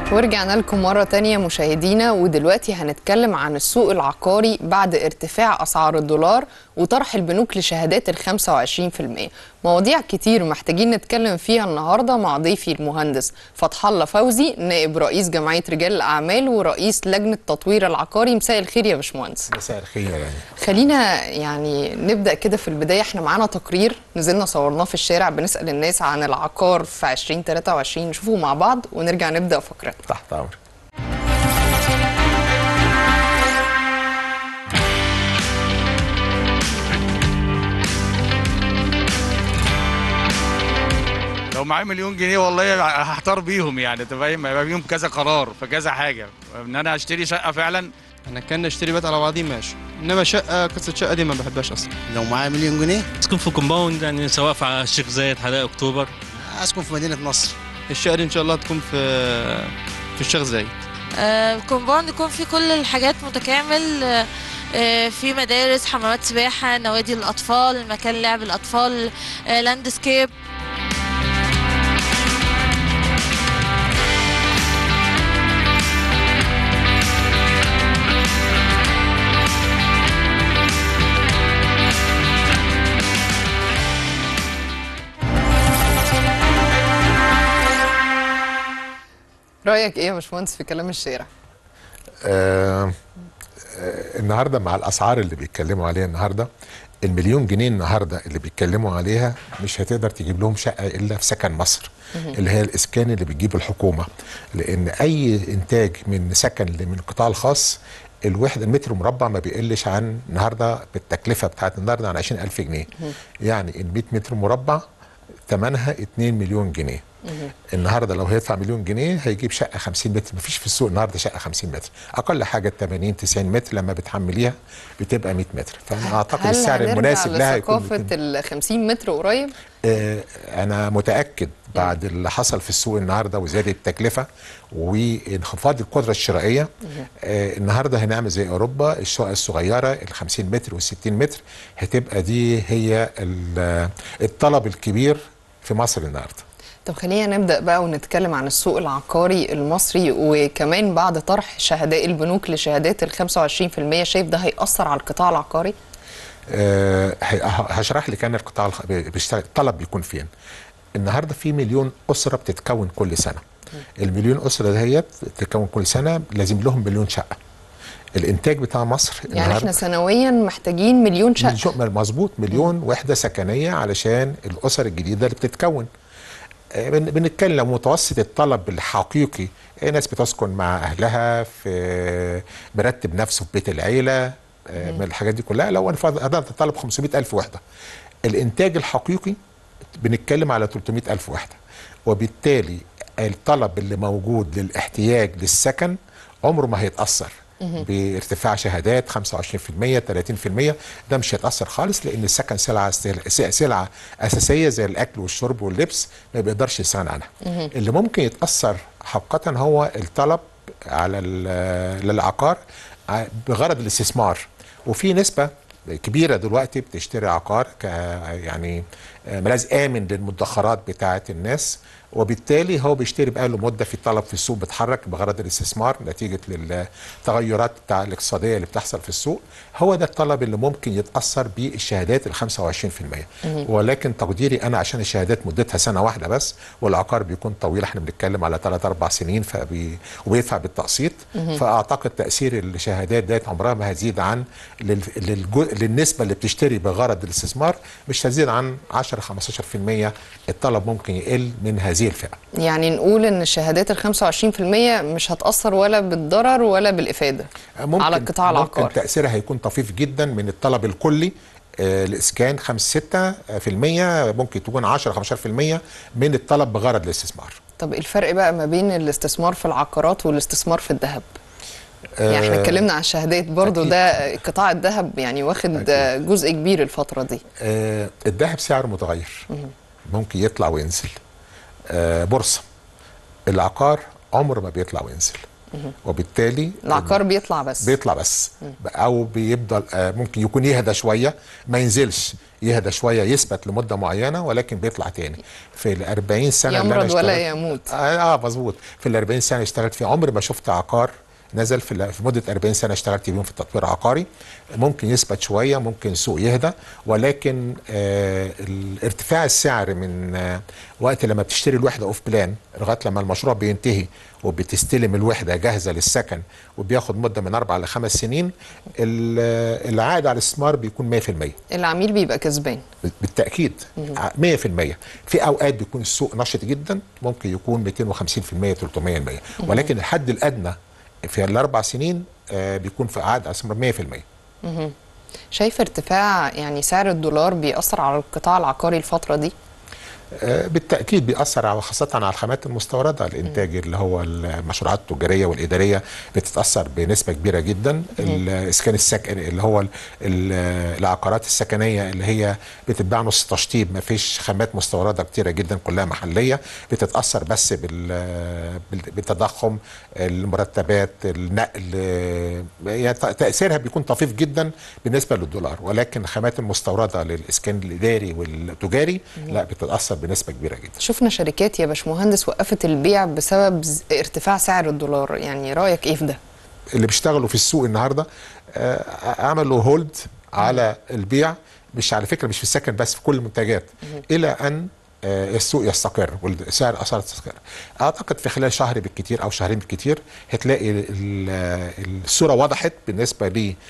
ورجعنا لكم مرة تانية مشاهدينا ودلوقتي هنتكلم عن السوق العقاري بعد ارتفاع أسعار الدولار وطرح البنوك لشهادات ال 25% مواضيع كتير محتاجين نتكلم فيها النهاردة مع ضيفي المهندس فتح الله فوزي نائب رئيس جمعية رجال الأعمال ورئيس لجنة تطوير العقاري مساء الخير يا باشمهندس مساء الخير يعني خلينا يعني نبدأ كده في البداية احنا معانا تقرير نزلنا صورناه في الشارع بنسأل الناس عن العقار في 2023 نشوفه مع بعض ونرجع نبدأ فقرتنا تحت امرك لو معايا مليون جنيه والله هحتار بيهم يعني انت فاهم هيبقى بيهم كذا قرار في كذا حاجه ان انا اشتري شقه فعلا انا كان اشتري بيت على بعضيه ماشي انما شقه قصه شقه دي ما بحبهاش اصلا لو معايا مليون جنيه اسكن في كومباوند يعني سواء في الشيخ زايد حدائق اكتوبر اسكن في مدينه نصر الشقه دي ان شاء الله تكون في في الشيخ زايد آه، كومباوند يكون فيه كل الحاجات متكامل آه، آه، في مدارس حمامات سباحة نوادي الأطفال مكان لعب الأطفال آه، لاندسكيب رأيك ايه يا باشمهندس في كلام الشارع؟ آه آه النهارده مع الاسعار اللي بيتكلموا عليها النهارده المليون جنيه النهارده اللي بيتكلموا عليها مش هتقدر تجيب لهم شقه الا في سكن مصر اللي هي الاسكان اللي بتجيب الحكومه لان اي انتاج من سكن اللي من القطاع الخاص الوحده المتر مربع ما بيقلش عن النهارده بالتكلفه بتاعت النهارده عن 20000 جنيه يعني ال 100 متر مربع ثمنها 2 مليون جنيه النهارده لو هيدفع مليون جنيه هيجيب شقه 50 متر مفيش في السوق النهارده شقه 50 متر اقل حاجه 80 90 متر لما بتحمليها بتبقى 100 متر فانا اعتقد هل السعر هنرجع المناسب لها هيكون لثقافة 200. ال 50 متر قريب؟ آه، انا متاكد بعد اللي حصل في السوق النهارده وزياده التكلفه وانخفاض القدره الشرائيه آه، النهارده هنعمل زي اوروبا الشقق الصغيره ال 50 متر وال 60 متر هتبقى دي هي ال- الطلب الكبير في مصر النهارده طب خلينا نبدأ بقى ونتكلم عن السوق العقاري المصري وكمان بعد طرح شهداء البنوك لشهادات ال 25% شايف ده هيأثر على القطاع العقاري؟ آه، ه- هشرح لك انا القطاع الخ- بيشتغل الطلب بيكون فين النهارده في مليون اسره بتتكون كل سنه المليون اسره دهيت بتتكون كل سنه لازم لهم مليون شقه الانتاج بتاع مصر يعني احنا سنويا محتاجين مليون شقة مليون مظبوط مليون وحده سكنيه علشان الاسر الجديده اللي بتتكون آه، بن- بنتكلم متوسط الطلب الحقيقي آه، ناس بتسكن مع اهلها في مرتب نفسه في بيت العيله آه، من الحاجات دي كلها لو انا قدرت الطلب 500 الف وحده الانتاج الحقيقي بنتكلم على 300 الف وحده وبالتالي الطلب اللي موجود للاحتياج للسكن عمره ما هيتاثر بارتفاع شهادات 25% 30% ده مش هيتاثر خالص لان السكن سلعه سلعه اساسيه زي الاكل والشرب واللبس ما بيقدرش يستغنى عنها اللي ممكن يتاثر حقيقه هو الطلب على ال- للعقار ع- بغرض الاستثمار وفي نسبه كبيره دلوقتي بتشتري عقار ك يعني ملاذ امن للمدخرات بتاعه الناس وبالتالي هو بيشتري بقى له مده في الطلب في السوق بيتحرك بغرض الاستثمار نتيجه للتغيرات بتاع الاقتصاديه اللي بتحصل في السوق هو ده الطلب اللي ممكن يتاثر بالشهادات ال 25% ولكن تقديري انا عشان الشهادات مدتها سنه واحده بس والعقار بيكون طويل احنا بنتكلم على 3 4 سنين فبي وبيدفع بالتقسيط فاعتقد تاثير الشهادات ديت عمرها ما هتزيد عن لل... للجو... للنسبه اللي بتشتري بغرض الاستثمار مش هتزيد عن 10 15% الطلب ممكن يقل من هذه الفئه يعني نقول ان شهادات ال 25% مش هتأثر ولا بالضرر ولا بالإفادة ممكن على القطاع ممكن العقاري تاثيرها هيكون طفيف جدا من الطلب الكلي آه، الاسكان 5 6% ممكن تكون 10 15% من الطلب بغرض الاستثمار طب الفرق بقى ما بين الاستثمار في العقارات والاستثمار في الذهب يعني احنا آه، اتكلمنا عن الشهادات برضو أكيد. ده قطاع الذهب يعني واخد أكيد. جزء كبير الفترة دي آه، الذهب سعره متغير ممكن يطلع وينزل آه، بورصه العقار عمره ما بيطلع وينزل وبالتالي العقار بيطلع بس بيطلع بس او بيفضل آه، ممكن يكون يهدى شويه ما ينزلش يهدى شويه يثبت لمده معينه ولكن بيطلع تاني في ال 40 سنه اللي أنا يمرض ولا اشتغلت- يموت اه, آه مظبوط في ال 40 سنه اشتغلت فيه عمري ما شفت عقار نزل في ال- في مده 40 سنه اشتغلت بيهم في التطوير العقاري ممكن يثبت شويه ممكن السوق يهدى ولكن آه ارتفاع السعر من آه وقت لما بتشتري الوحده اوف بلان لغايه لما المشروع بينتهي وبتستلم الوحده جاهزه للسكن وبياخد مده من اربع لخمس سنين ال- آه، العائد على الاستثمار بيكون 100% العميل بيبقى كسبان بالتاكيد 100% في اوقات بيكون السوق نشط جدا ممكن يكون 250% 300% ولكن الحد الادنى في الاربع سنين آه، بيكون في عائد على الاستثمار 100% شايف ارتفاع يعني سعر الدولار بيأثر على القطاع العقاري الفترة دي آه، بالتاكيد بيأثر على خاصه على الخامات المستورده الانتاج اللي هو المشروعات التجاريه والاداريه بتتاثر بنسبه كبيره جدا الاسكان السكن اللي هو ال- ال- العقارات السكنيه اللي هي بتتباع نص تشطيب ما فيش خامات مستورده كتيره جدا كلها محليه بتتاثر بس بال- بال- بالتضخم المرتبات النقل آه، يعني ت- تاثيرها بيكون طفيف جدا بالنسبه للدولار ولكن الخامات المستورده للاسكان الاداري والتجاري لا بتتاثر بنسبه كبيره جدا شفنا شركات يا باشمهندس وقفت البيع بسبب ز- ارتفاع سعر الدولار يعني رأيك ايه في ده اللي بيشتغلوا في السوق النهارده آه، عملوا هولد على البيع مش على فكره مش في السكن بس في كل المنتجات الى ان آه، السوق يستقر والسعر الاسعار تستقر اعتقد في خلال شهر بالكتير او شهرين بالكتير هتلاقي ال- الصوره وضحت بالنسبه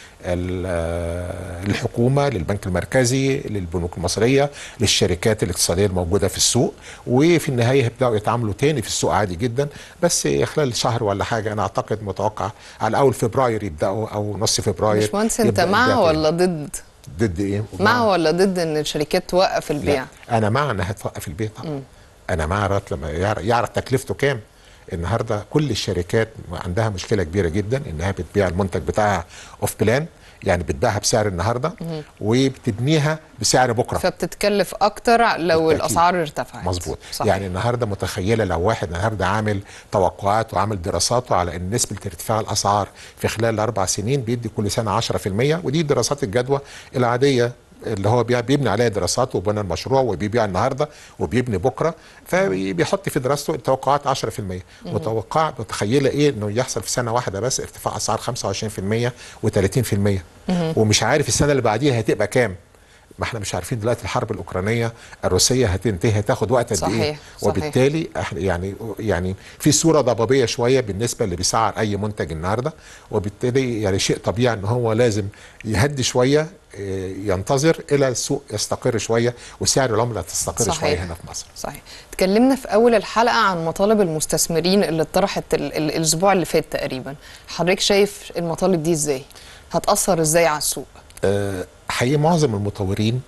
للحكومه للبنك المركزي للبنوك المصريه للشركات الاقتصاديه الموجوده في السوق وفي النهايه هيبداوا يتعاملوا تاني في السوق عادي جدا بس خلال شهر ولا حاجه انا اعتقد متوقع على اول فبراير يبداوا او نص فبراير باشمهندس انت يبدأ مع يبدأ تاني. ولا ضد ضد ايه؟ مع ولا ضد ان الشركات توقف البيع لا انا مع انها توقف البيع طبعا انا مع رات لما يعرف, يعرف تكلفته كام النهارده كل الشركات عندها مشكله كبيره جدا انها بتبيع المنتج بتاعها اوف بلان يعني بتبيعها بسعر النهارده وبتبنيها بسعر بكره فبتتكلف اكتر لو بالتأكيد. الاسعار ارتفعت مظبوط صحيح. يعني النهارده متخيله لو واحد النهارده عامل توقعات وعامل دراساته على ان نسبه ارتفاع الاسعار في خلال اربع سنين بيدي كل سنه 10% ودي دراسات الجدوى العاديه اللي هو بي- بيبني عليها دراسات وبنى المشروع وبيبيع النهارده وبيبني بكره فبيحط في دراسته التوقعات 10% متوقع متخيله ايه انه يحصل في سنه واحده بس ارتفاع اسعار 25% و30% ومش عارف السنه اللي بعديها هتبقى كام ما احنا مش عارفين دلوقتي الحرب الاوكرانيه الروسيه هتنتهي هتاخد وقت قد صحيح، ايه صحيح. وبالتالي احنا يعني يعني في صوره ضبابيه شويه بالنسبه اللي بيسعر اي منتج النهارده وبالتالي يعني شيء طبيعي ان هو لازم يهدي شويه اه، ينتظر الى السوق يستقر شويه وسعر العمله تستقر صحيح. شويه هنا في مصر صحيح اتكلمنا في اول الحلقه عن مطالب المستثمرين اللي اتطرحت ال- ال- الاسبوع اللي فات تقريبا حضرتك شايف المطالب دي ازاي هتاثر ازاي على السوق آه، حقيقي معظم المطورين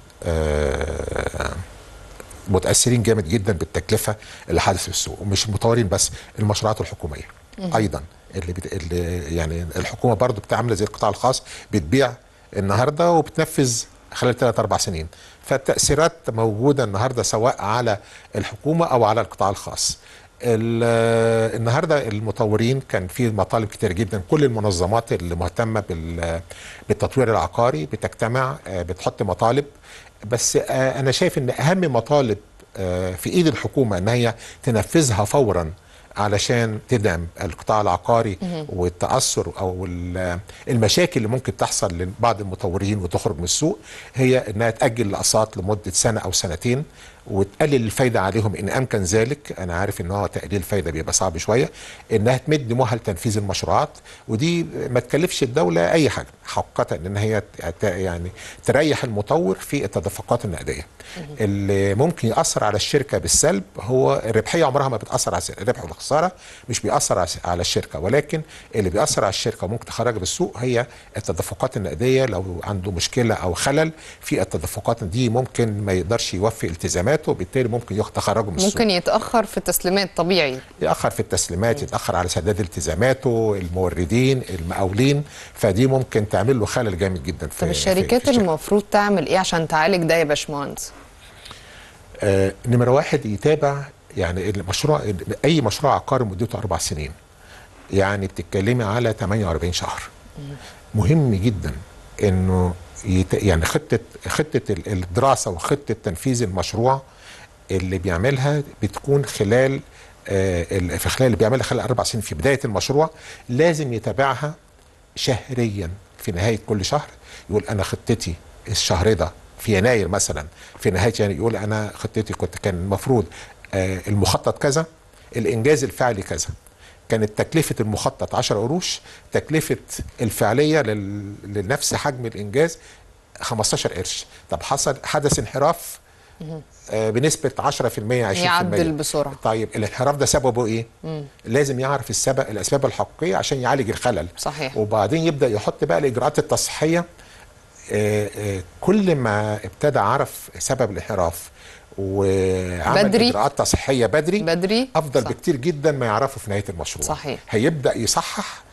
آه، متاثرين جامد جدا بالتكلفه اللي حدثت في السوق ومش المطورين بس المشروعات الحكوميه ايضا اللي, بت... اللي يعني الحكومه برضو بتعمل زي القطاع الخاص بتبيع النهارده وبتنفذ خلال ثلاث اربع سنين فالتاثيرات موجوده النهارده سواء على الحكومه او على القطاع الخاص ال- النهارده المطورين كان في مطالب كتير جدا كل المنظمات اللي مهتمه بال- بالتطوير العقاري بتجتمع آه، بتحط مطالب بس آه، انا شايف ان اهم مطالب آه، في ايد الحكومه ان هي تنفذها فورا علشان تدعم القطاع العقاري والتاثر او ال- المشاكل اللي ممكن تحصل لبعض المطورين وتخرج من السوق هي انها تاجل الاقساط لمده سنه او سنتين وتقلل الفايده عليهم ان امكن ذلك انا عارف ان هو تقليل الفايده بيبقى صعب شويه انها تمد مهل تنفيذ المشروعات ودي ما تكلفش الدوله اي حاجه حقيقه ان هي ت- يعني تريح المطور في التدفقات النقديه اللي ممكن ياثر على الشركه بالسلب هو الربحيه عمرها ما بتاثر على الربح والخساره مش بيأثر على على الشركه ولكن اللي بيأثر على الشركه وممكن تخرج بالسوق هي التدفقات النقديه لو عنده مشكله او خلل في التدفقات دي ممكن ما يقدرش يوفي التزاماته وبالتالي ممكن يخ- تخرجه من السوق ممكن يتاخر في التسليمات طبيعي يأخر في التسليمات يتأخر على سداد التزاماته الموردين المقاولين فدي ممكن تعمل له خلل جامد جدا في طب الشركات في الشركة. المفروض تعمل ايه عشان تعالج ده يا باشمهندس آه نمرة واحد يتابع يعني المشروع أي مشروع عقاري مدته أربع سنين يعني بتتكلمي على 48 شهر مهم جدا إنه يت- يعني خطه خطه ال- الدراسه وخطه تنفيذ المشروع اللي بيعملها بتكون خلال آه، ال- في خلال اللي بيعملها خلال اربع سنين في بدايه المشروع لازم يتابعها شهريا في نهايه كل شهر يقول انا خطتي الشهر ده في يناير مثلا في نهايه يناير يقول انا خطتي كنت كان المفروض آه، المخطط كذا الانجاز الفعلي كذا كانت تكلفه المخطط 10 قروش تكلفه الفعليه لل- لنفس حجم الانجاز 15 قرش طب حصل حدث انحراف آه، بنسبه 10% 20% يعدل بسرعه طيب الانحراف ده سببه ايه؟ لازم يعرف السبب الاسباب الحقيقيه عشان يعالج الخلل صحيح وبعدين يبدا يحط بقى الاجراءات التصحيحيه آه، آه، كل ما ابتدى عرف سبب الانحراف وعمل بدري. اجراءات تصحيحيه بدري بدري افضل صح. بكتير جدا ما يعرفه في نهايه المشروع صحيح. هيبدا يصحح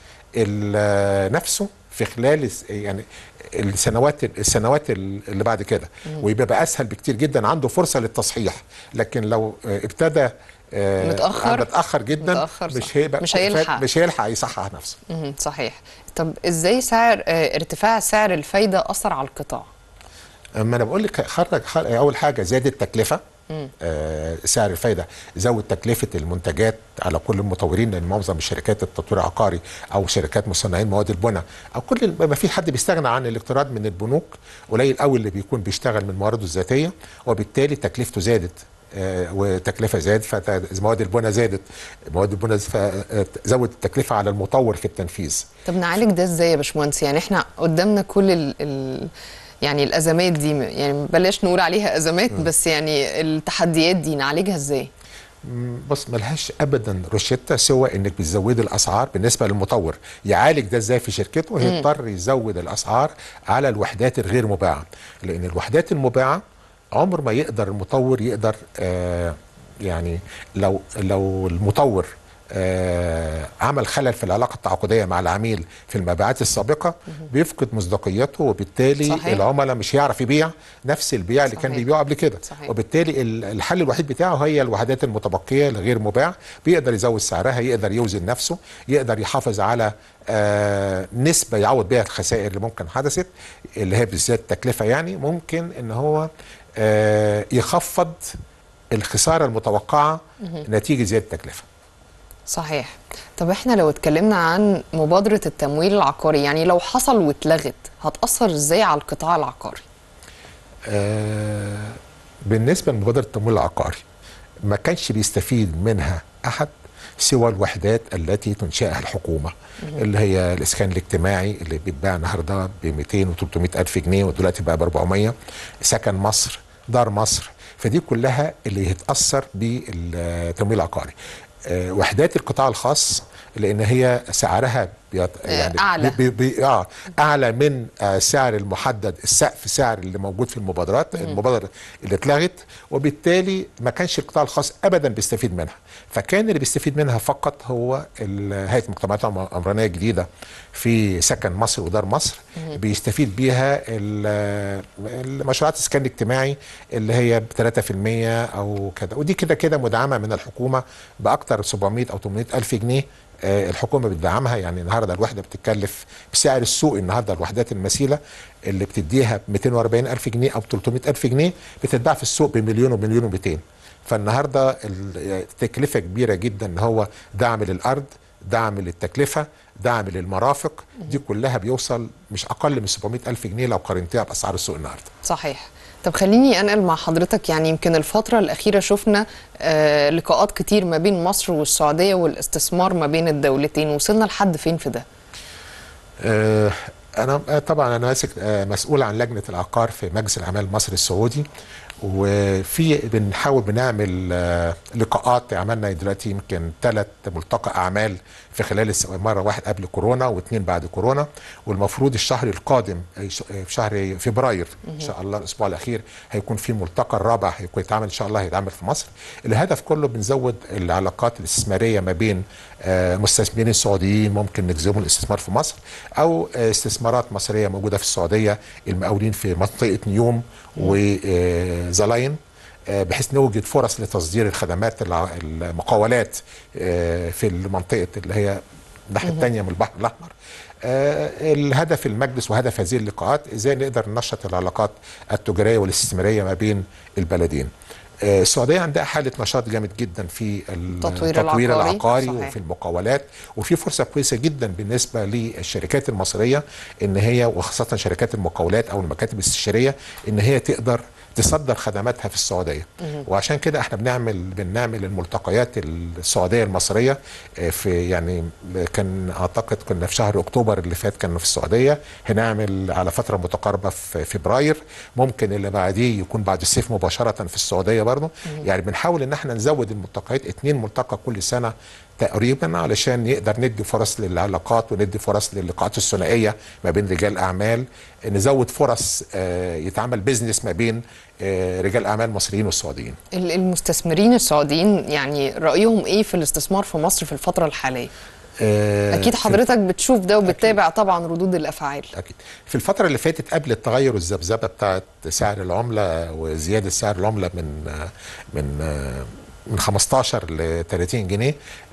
ال- نفسه في خلال الس- يعني السنوات السنوات اللي بعد كده ويبقى اسهل بكتير جدا عنده فرصه للتصحيح لكن لو آه، ابتدى آه، متأخر. متاخر جدا متأخر، صح. مش هيبقى مش هيلحق. مش هيلحق يصحح نفسه مهم. صحيح طب ازاي سعر آه، ارتفاع سعر الفايده اثر على القطاع اما انا بقول لك خرج خرج اول حاجه زادت تكلفه آه سعر الفايده زود تكلفه المنتجات على كل المطورين لان معظم الشركات التطوير العقاري او شركات مصنعين مواد البناء او كل ما في حد بيستغنى عن الاقتراض من البنوك قليل قوي اللي بيكون بيشتغل من موارده الذاتيه وبالتالي تكلفته زادت آه وتكلفه زاد فمواد البناء زادت مواد البناء زود التكلفه على المطور في التنفيذ طب نعالج ده ازاي يا باشمهندس يعني احنا قدامنا كل ال ال يعني الازمات دي يعني بلاش نقول عليها ازمات بس يعني التحديات دي نعالجها ازاي بص ملهاش ابدا روشته سوى انك بتزودي الاسعار بالنسبه للمطور يعالج ده ازاي في شركته هيضطر يزود الاسعار على الوحدات الغير مباعه لان الوحدات المباعه عمر ما يقدر المطور يقدر آه يعني لو لو المطور آه عمل خلل في العلاقه التعاقديه مع العميل في المبيعات السابقه بيفقد مصداقيته وبالتالي صحيح. العملاء مش هيعرف يبيع نفس البيع اللي كان صحيح. بيبيعه قبل كده صحيح. وبالتالي ال- الحل الوحيد بتاعه هي الوحدات المتبقيه الغير مباع بيقدر يزود سعرها يقدر يوزن نفسه يقدر يحافظ على آه نسبه يعوض بيها الخسائر اللي ممكن حدثت اللي هي بالذات تكلفه يعني ممكن ان هو آه يخفض الخساره المتوقعه نتيجه زياده التكلفه صحيح طب احنا لو اتكلمنا عن مبادره التمويل العقاري يعني لو حصل واتلغت هتاثر ازاي على القطاع العقاري آه بالنسبه لمبادره التمويل العقاري ما كانش بيستفيد منها احد سوى الوحدات التي تنشئها الحكومه اللي هي الاسكان الاجتماعي اللي بيتباع النهارده ب 200 و 300 الف جنيه ودلوقتي بقى ب 400 سكن مصر دار مصر فدي كلها اللي هتاثر بالتمويل العقاري آه، وحدات القطاع الخاص لان هي سعرها بيط... يعني أعلى. بي بي اه اعلى من آه سعر المحدد السقف سعر اللي موجود في المبادرات المبادره اللي اتلغت وبالتالي ما كانش القطاع الخاص ابدا بيستفيد منها فكان اللي بيستفيد منها فقط هو ال- هيئه المجتمعات العمرانيه الجديده في سكن مصر ودار مصر بيستفيد بيها ال- المشروعات الاسكان الاجتماعي اللي هي ب 3% او كده ودي كده كده مدعمه من الحكومه باكثر 700 او 800 الف جنيه آه، الحكومه بتدعمها يعني النهارده الوحده بتتكلف بسعر السوق النهارده الوحدات المثيله اللي بتديها ب 240 الف جنيه او 300 الف جنيه بتتباع في السوق بمليون ومليون و200 فالنهارده ال- التكلفه كبيره جدا ان هو دعم للارض دعم للتكلفه دعم للمرافق دي كلها بيوصل مش اقل من 700 الف جنيه لو قارنتها باسعار السوق النهارده صحيح طب خليني انقل مع حضرتك يعني يمكن الفترة الأخيرة شفنا آه لقاءات كتير ما بين مصر والسعودية والاستثمار ما بين الدولتين وصلنا لحد فين في ده؟ آه، انا آه، طبعا انا ماسك آه، مسؤول عن لجنه العقار في مجلس الاعمال المصري السعودي وفي بنحاول بنعمل آه، لقاءات عملنا دلوقتي يمكن ثلاث ملتقى اعمال في خلال الس- مره واحد قبل كورونا واثنين بعد كورونا والمفروض الشهر القادم أي ش- في شهر فبراير ان شاء الله الاسبوع الاخير هيكون في الملتقى الرابع هيكون يتعمل ان شاء الله هيتعمل في مصر الهدف كله بنزود العلاقات الاستثماريه ما بين آه، مستثمرين سعوديين ممكن نجذبهم الاستثمار في مصر او آه، استثمارات مصريه موجوده في السعوديه المقاولين في منطقه نيوم وزلاين بحيث نوجد فرص لتصدير الخدمات الع- المقاولات آه، في المنطقه اللي هي الناحيه الثانيه من البحر الاحمر آه الهدف المجلس وهدف هذه اللقاءات ازاي نقدر ننشط العلاقات التجاريه والاستثماريه ما بين البلدين آه، السعوديه عندها حاله نشاط جامد جدا في التطوير التطوير العقاري. العقاري صحيح. وفي المقاولات وفي فرصه كويسه جدا بالنسبه للشركات المصريه ان هي وخاصه شركات المقاولات او المكاتب الاستشاريه ان هي تقدر تصدر خدماتها في السعوديه وعشان كده احنا بنعمل بنعمل الملتقيات السعوديه المصريه آه، في يعني كان اعتقد كنا في شهر اكتوبر اللي فات كنا في السعوديه هنعمل على فتره متقاربه في فبراير ممكن اللي بعديه يكون بعد الصيف مباشره في السعوديه برضه يعني بنحاول ان احنا نزود الملتقيات اتنين ملتقى كل سنه تقريبا علشان نقدر ندي فرص للعلاقات وندي فرص للقاءات الثنائيه ما بين رجال اعمال نزود فرص آه، يتعمل بيزنس ما بين آه، رجال اعمال مصريين والسعوديين ال- المستثمرين السعوديين يعني رأيهم ايه في الاستثمار في مصر في الفترة الحالية؟ آه، اكيد في- حضرتك بتشوف ده وبتتابع طبعا ردود الافعال اكيد في الفتره اللي فاتت قبل التغير والذبذبه بتاعت سعر العمله وزياده سعر العمله من من من 15 ل 30 جنيه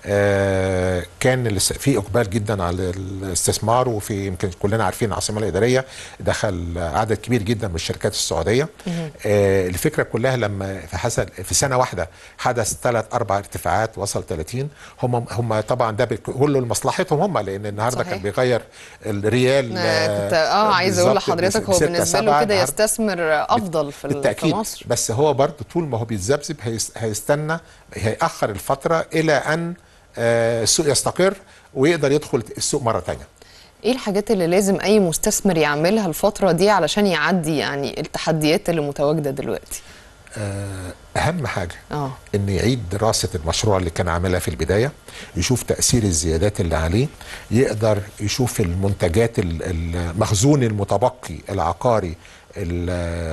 آه، كان الاس- في اقبال جدا على الاستثمار وفي يمكن كلنا عارفين العاصمه الاداريه دخل عدد كبير جدا من الشركات السعوديه آه، الفكره كلها لما في حصل في سنه واحده حدث ثلاث اربع ارتفاعات وصل 30 هم هم طبعا ده بك- كله لمصلحتهم هم لان النهارده صحيح. كان بيغير الريال آه، كنت اه عايز اقول بالظبط لحضرتك هو بستة بالنسبه له سبعة كده النهاردة. يستثمر افضل في, ال- في بالتاكيد مصر بس هو برضه طول ما هو بيتذبذب هيس- هيستنى هيأخر الفتره الى ان آه، السوق يستقر ويقدر يدخل السوق مره تانية ايه الحاجات اللي لازم اي مستثمر يعملها الفتره دي علشان يعدي يعني التحديات اللي متواجده دلوقتي آه، اهم حاجه اه ان يعيد دراسه المشروع اللي كان عاملها في البدايه يشوف تاثير الزيادات اللي عليه يقدر يشوف المنتجات ال- المخزون المتبقي العقاري ال-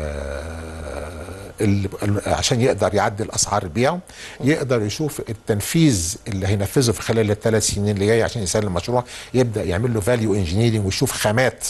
ال- ال- عشان يقدر يعدل اسعار بيعه يقدر يشوف التنفيذ اللي هينفذه في خلال الثلاث سنين اللي جايه عشان يسلم المشروع يبدا يعمل له فاليو انجينيرنج ويشوف خامات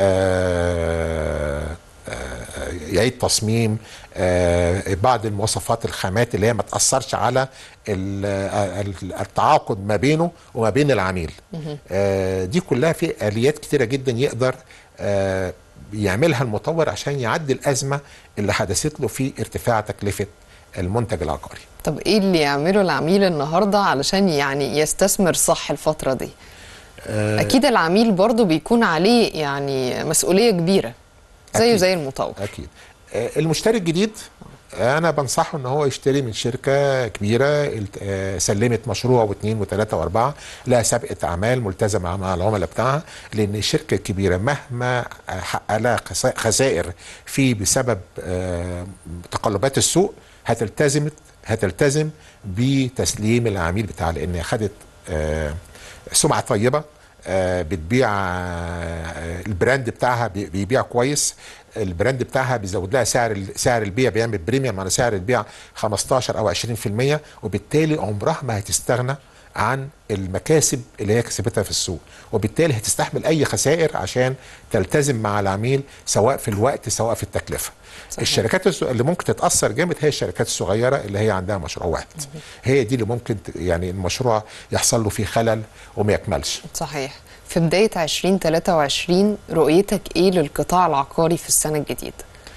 آه آه، يعيد تصميم آه، بعض المواصفات الخامات اللي هي ما تاثرش على ال- آه، ال- التعاقد ما بينه وما بين العميل آه، دي كلها في اليات كتيره جدا يقدر آه، يعملها المطور عشان يعدي الازمه اللي حدثت له في ارتفاع تكلفه المنتج العقاري طب ايه اللي يعمله العميل النهارده علشان يعني يستثمر صح الفتره دي آه، اكيد العميل برضو بيكون عليه يعني مسؤوليه كبيره زيه أكيد. زي المطور اكيد آه، المشتري الجديد انا بنصحه ان هو يشتري من شركه كبيره الت- آه، سلمت مشروع واثنين وثلاثه واربعه لها سابقه اعمال ملتزمه مع العملاء بتاعها لان الشركه الكبيره مهما حقق لها خسا- خسائر في بسبب آه، تقلبات السوق هتلتزم هتلتزم بتسليم العميل بتاعها لان خدت آه، سمعه طيبه آه، بتبيع آه، البراند بتاعها بي- بيبيع كويس البراند بتاعها بيزود لها سعر ال- سعر البيع بيعمل بريميوم على سعر البيع 15 او 20% وبالتالي عمرها ما هتستغنى عن المكاسب اللي هي كسبتها في السوق وبالتالي هتستحمل اي خسائر عشان تلتزم مع العميل سواء في الوقت سواء في التكلفه صحيح. الشركات الس- اللي ممكن تتاثر جامد هي الشركات الصغيره اللي هي عندها مشروع واحد هي دي اللي ممكن ت- يعني المشروع يحصل له فيه خلل وما يكملش صحيح في بدايه 2023 رؤيتك ايه للقطاع العقاري في السنه الجديده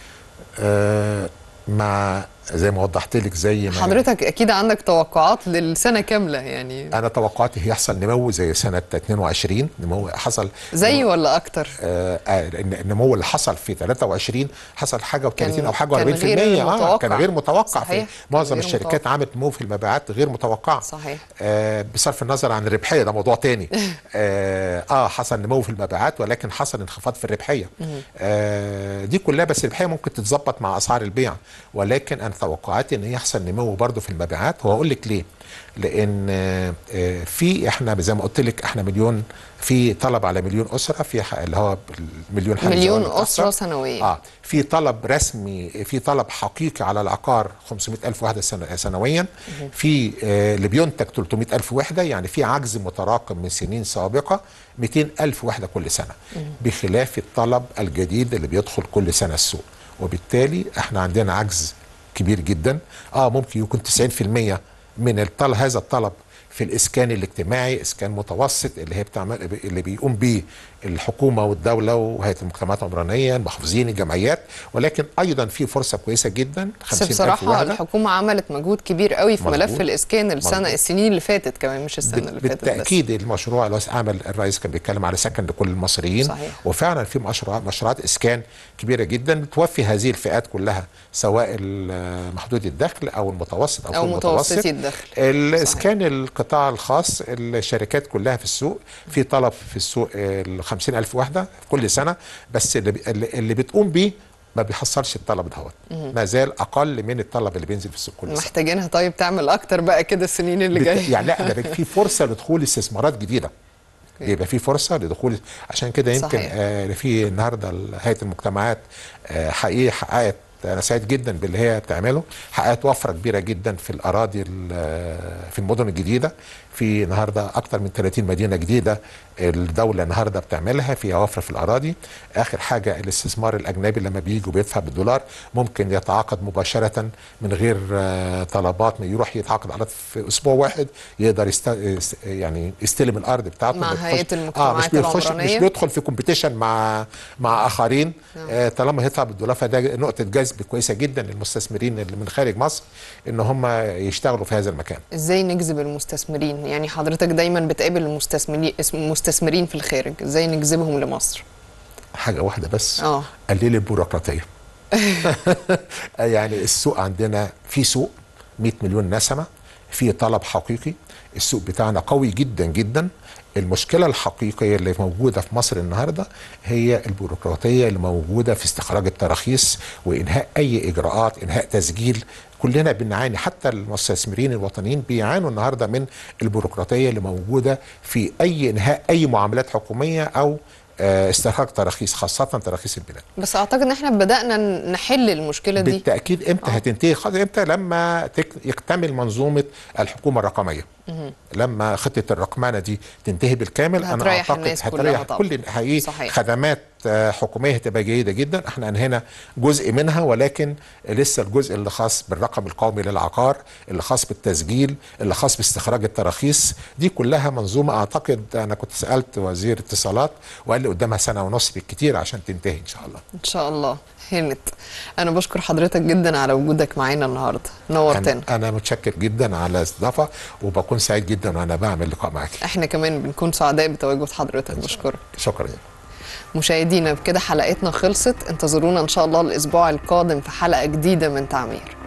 آه مع زي ما وضحت لك زي ما حضرتك اكيد عندك توقعات للسنه كامله يعني انا توقعاتي هيحصل نمو زي سنه 22 نمو حصل زي ولا اكتر آه آه، الن- النمو اللي حصل في 23 حصل حاجه و30 كان- او حاجه كان و40% غير اه متوقع. كان غير متوقع صحيح، في معظم غير الشركات متوقع. عملت نمو في المبيعات غير متوقع صحيح. آه بصرف النظر عن الربحيه ده موضوع تاني آه, اه حصل نمو في المبيعات ولكن حصل انخفاض في الربحيه آه دي كلها بس الربحيه ممكن تتظبط مع اسعار البيع ولكن انا توقعاتي ان يحصل نمو برضه في المبيعات وهقول لك ليه لان آه، آه، في احنا زي ما قلت لك احنا مليون في طلب على مليون اسره في ح- اللي هو المليون حاجة مليون زواج أسرة متأثر. سنويا. اه في طلب رسمي في طلب حقيقي على العقار 500 ألف وحدة سنة سنويا في آه اللي بينتج 300 ألف وحدة يعني في عجز متراكم من سنين سابقة 200 ألف وحدة كل سنة بخلاف الطلب الجديد اللي بيدخل كل سنة السوق وبالتالي احنا عندنا عجز كبير جدا اه ممكن يكون 90% من الطلب هذا الطلب في الاسكان الاجتماعي اسكان متوسط اللي هي بتعمل اللي بيقوم به الحكومه والدوله وهيئه المجتمعات العمرانيه المحافظين الجمعيات ولكن ايضا في فرصه كويسه جدا بس 50,000 بصراحه وحدة. الحكومه عملت مجهود كبير قوي في ملف مظبوط. الاسكان السنه مظبوط. السنين اللي فاتت كمان مش السنه بال- اللي فاتت بس. بالتاكيد المشروع اللي هو عمل الرئيس كان بيتكلم على سكن لكل المصريين صحيح. وفعلا في مشروعات مشروعات اسكان كبيره جدا بتوفي هذه الفئات كلها سواء ال- محدود الدخل او المتوسط او, او فوق متوسطي المتوسط الدخل الاسكان القطاع الخاص الشركات كلها في السوق في طلب في السوق ال 50000 وحده كل سنه بس اللي بي- اللي اللي بتقوم بيه ما بيحصلش الطلب دوت ما زال اقل من الطلب اللي بينزل في السوق كل سنه محتاجينها طيب تعمل اكتر بقى كده السنين اللي بت- جايه يعني لا ده في فرصه لدخول استثمارات جديده يبقى في فرصه لدخول عشان كده يمكن صحيح. آه في النهارده هيئه المجتمعات آه حقيقي حققت انا سعيد جدا باللي هي بتعمله حققت وفره كبيره جدا في الاراضي ال- في المدن الجديده في النهارده اكثر من 30 مدينه جديده الدوله النهارده بتعملها فيها وفره في الاراضي اخر حاجه الاستثمار الاجنبي لما بيجي وبيدفع بالدولار ممكن يتعاقد مباشره من غير آه، طلبات ما يروح يتعاقد على في اسبوع واحد يقدر يست... يست- يعني يستلم الارض بتاعته مع ما يدخلش- هيئة اه مش المجتمعات بيخش مش العمرانية. بيدخل في كومبيتيشن مع مع اخرين آه طالما هيدفع بالدولار فده نقطه جذب كويسه جدا للمستثمرين اللي من خارج مصر ان هم يشتغلوا في هذا المكان ازاي نجذب المستثمرين يعني حضرتك دايما بتقابل المستثمرين مستثمرين في الخارج ازاي نجذبهم لمصر حاجه واحده بس اه قليل البيروقراطيه يعني السوق عندنا في سوق 100 مليون نسمه في طلب حقيقي السوق بتاعنا قوي جدا جدا المشكله الحقيقيه اللي موجوده في مصر النهارده هي البيروقراطيه اللي موجوده في استخراج التراخيص وانهاء اي اجراءات انهاء تسجيل كلنا بنعاني حتى المستثمرين الوطنيين بيعانوا النهارده من البيروقراطيه اللي موجوده في اي انهاء اي معاملات حكوميه او آه، استخراج تراخيص خاصه تراخيص البناء بس اعتقد ان احنا بدانا نحل المشكله دي بالتاكيد امتى آه. هتنتهي خلاص امتى لما تك- يكتمل منظومه الحكومه الرقميه لما خطه الرقمنه دي تنتهي بالكامل انا هتريح اعتقد الناس كلها هتريح طبعا. كل حقيقي صحيح. خدمات آه، حكوميه هتبقى جيده جدا احنا انهينا جزء منها ولكن لسه الجزء اللي خاص بالرقم القومي للعقار اللي خاص بالتسجيل اللي خاص باستخراج التراخيص دي كلها منظومه اعتقد انا كنت سالت وزير اتصالات وقال لي قدامها سنه ونص بالكتير عشان تنتهي ان شاء الله ان شاء الله هانت انا بشكر حضرتك جدا على وجودك معانا النهارده نورتنا أنا, أنا متشكر جدا على الاستضافة وبكون سعيد جدا وأنا بعمل لقاء معك احنا كمان بنكون سعداء بتواجد حضرتك بشكرك شكرا مشاهدينا بكده حلقتنا خلصت انتظرونا ان شاء الله الاسبوع القادم في حلقه جديده من تعمير